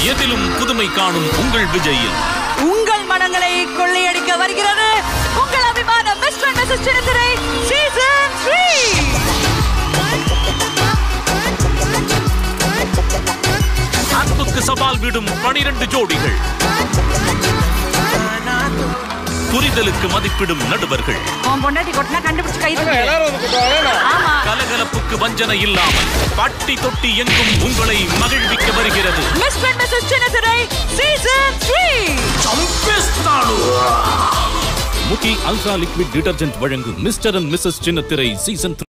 எதிலும் புதுமை காணும் உங்கள் விஜயில் உங்கள் மனங்களை கொள்ளையடிக்க வருகிறது உங்கள் அபிமான மிஸ்டர் அண்ட் மிஸ்ஸஸ் சின்னத்திரை சீசன் த்ரீ அன்புக்கு சவால் விடும் பனிரெண்டு ஜோடிகள் புரிதலுக்கு மதிப்பிடும் நடுவர்கள் உன் பொண்டாட்டி கொட்டினா கண்டுபிடிச்சு கை தூக்கு. ஆமா கலகலப்புக்கு வஞ்சனை இல்லாமல் பட்டி தொட்டி எங்கும் உங்களை மகிழ்விக்க வருகிறது மிஸ்டர் அண்ட் மிஸ்ஸஸ் சின்னத்திரை season three Mukhi ultra liquid detergent வழங்கும் மிஸ்டர் அண்ட் மிஸ்ஸஸ் சின்னத்திரை சீசன்